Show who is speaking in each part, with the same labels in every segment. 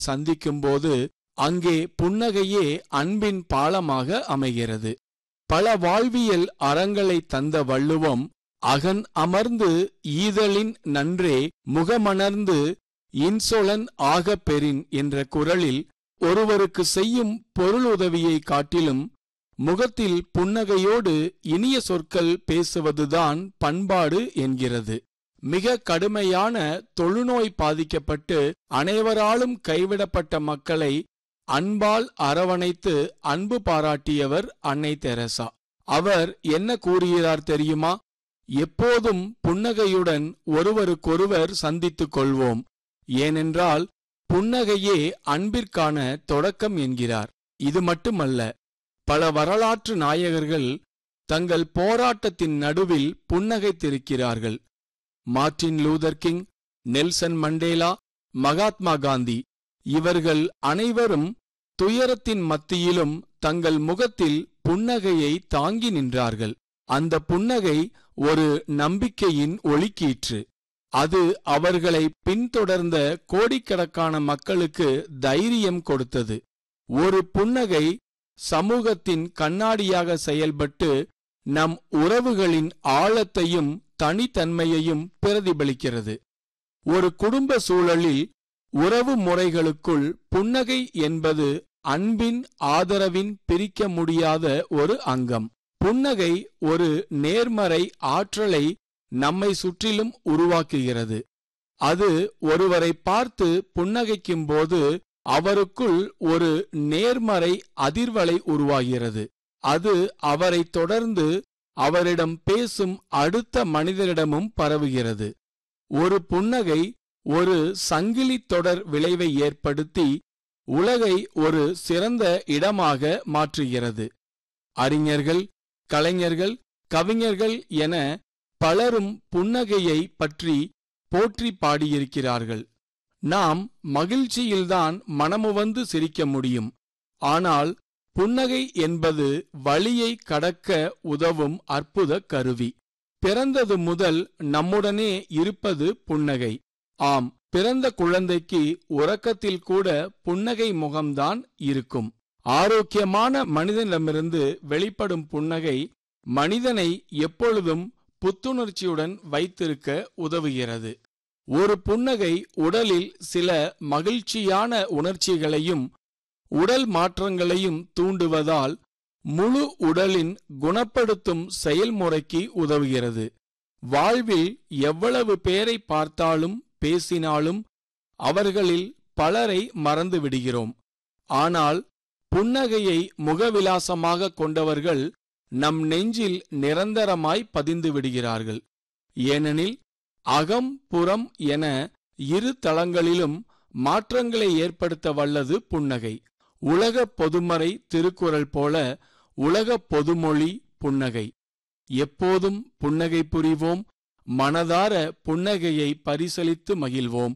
Speaker 1: சந்திக்கும்போது அங்கே புன்னகையே அன்பின் பாலமாக அமைகிறது பல வாழ்வியல் அறங்களை தந்த வள்ளுவம் அகன் அமர்ந்து ஈதலின் நன்றே முகமணர்ந்து இன்சொலன் ஆகப் பெறின் என்ற குரலில் ஒருவருக்கு செய்யும் பொருளுதவியை காட்டிலும் முகத்தில் புன்னகையோடு இனிய சொற்கள் பேசுவதுதான் பண்பாடு என்கிறது மிக கடுமையான தொழுநோய் பாதிக்கப்பட்டு அனைவராலும் கைவிடப்பட்ட மக்களை அன்பால் அரவணைத்து அன்பு பாராட்டியவர் அன்னை தெரசா அவர் என்ன கூறுகிறார் தெரியுமா எப்போதும் புன்னகையுடன் ஒருவருக்கொருவர் சந்தித்துக் கொள்வோம் ஏனென்றால் புன்னகையே அன்பிற்கான தொடக்கம் என்கிறார் இது மட்டுமல்ல பல வரலாற்று நாயகர்கள் தங்கள் போராட்டத்தின் நடுவில் புன்னகைத்திருக்கிறார்கள் Martin Luther King Nelson Mandela Mahatma Gandhi இவர்கள் அனைவரும் துயரத்தின் மத்தியிலும் தங்கள் முகத்தில் புன்னகையை தாங்கி நின்றார்கள் அந்த புன்னகை ஒரு நம்பிக்கையின் ஒளிக்கீற்று அது அவர்களை பின்தொடர்ந்த கோடிக்கணக்கான மக்களுக்கு தைரியம் கொடுத்தது ஒரு புன்னகை சமூகத்தின் கண்ணாடியாக செயல்பட்டு நம் உறவுகளின் ஆழத்தையும் தனித்தன்மையையும் பிரதிபலிக்கிறது ஒரு குடும்ப சூழலில் உறவு முறைகளுக்குள் புன்னகை என்பது அன்பின் ஆதரவின் பிரிக்க முடியாத ஒரு அங்கம் புன்னகை ஒரு நேர்மறை ஆற்றலை நம்மை சுற்றிலும் உருவாக்குகிறது அது ஒருவரை பார்த்து புன்னகைக்கும்போது அவருக்குள் ஒரு நேர்மறை அதிர்வலை உருவாகிறது அது அவரை தொடர்ந்து அவரிடம் பேசும் அடுத்த மனிதரிடமும் பரவுகிறது ஒரு புன்னகை ஒரு சங்கிலி தொடர் விளைவை ஏற்படுத்தி உலகை ஒரு சிறந்த இடமாக மாற்றுகிறது அறிஞர்கள் கலைஞர்கள் கவிஞர்கள் என பலரும் புன்னகையை பற்றி போற்றி பாடியிருக்கிறார்கள் நாம் மகிழ்ச்சியில்தான் மனமுவந்து சிரிக்க முடியும் ஆனால் புன்னகை என்பது வழியை கடக்க உதவும் அற்புத கருவி பிறந்தது முதல் நம்முடனே இருப்பது புன்னகை ஆம் பிறந்த குழந்தைக்கு உறக்கத்தில் கூட புன்னகை முகம்தான் இருக்கும் ஆரோக்கியமான மனிதனிடமிருந்து வெளிப்படும் புன்னகை மனிதனை எப்பொழுதும் புத்துணர்ச்சியுடன் வைத்திருக்க உதவுகிறது ஒரு புன்னகை உடலில் சில மகிழ்ச்சியான உணர்ச்சிகளையும் உடல் மாற்றங்களையும் தூண்டுவதால் முழு உடலின் குணப்படுத்தும் செயல்முறைக்கு உதவுகிறது வாழ்வில் எவ்வளவு பேரை பார்த்தாலும் பேசினாலும் அவர்களில் பலரை மறந்து விடுகிறோம் ஆனால் புன்னகையை முகவிலாசமாக கொண்டவர்கள் நம் நெஞ்சில் நிரந்தரமாய் பதிந்து விடுகிறார்கள் ஏனெனில் அகம் புறம் என இரு தளங்களிலும் மாற்றங்களை ஏற்படுத்த வல்லது புன்னகை உலக பொதுமறை திருக்குறள் போல உலக பொதுமொழி புன்னகை எப்போதும் புன்னகை புரிவோம் மனதார புன்னகையை பரிசலித்து மகிழ்வோம்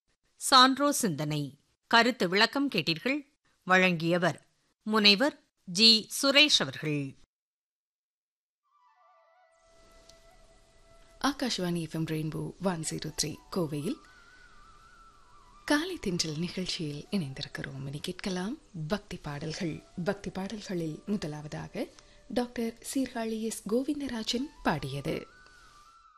Speaker 2: சான்றோ சிந்தனை கருத்து விளக்கம் கேட்டீர்கள் வழங்கியவர் முனைவர் ஜி சுரேஷ் அவர்கள்
Speaker 3: Akashvani FM rainbow one zero three கோவையில் காலை தென்றல் நிகழ்ச்சியில் இணைந்திருக்கிறோம் இனி கேட்கலாம் பக்தி பாடல்கள் பக்தி பாடல்களில் முதலாவதாக டாக்டர் சீர்காழி எஸ் கோவிந்தராஜன் பாடியது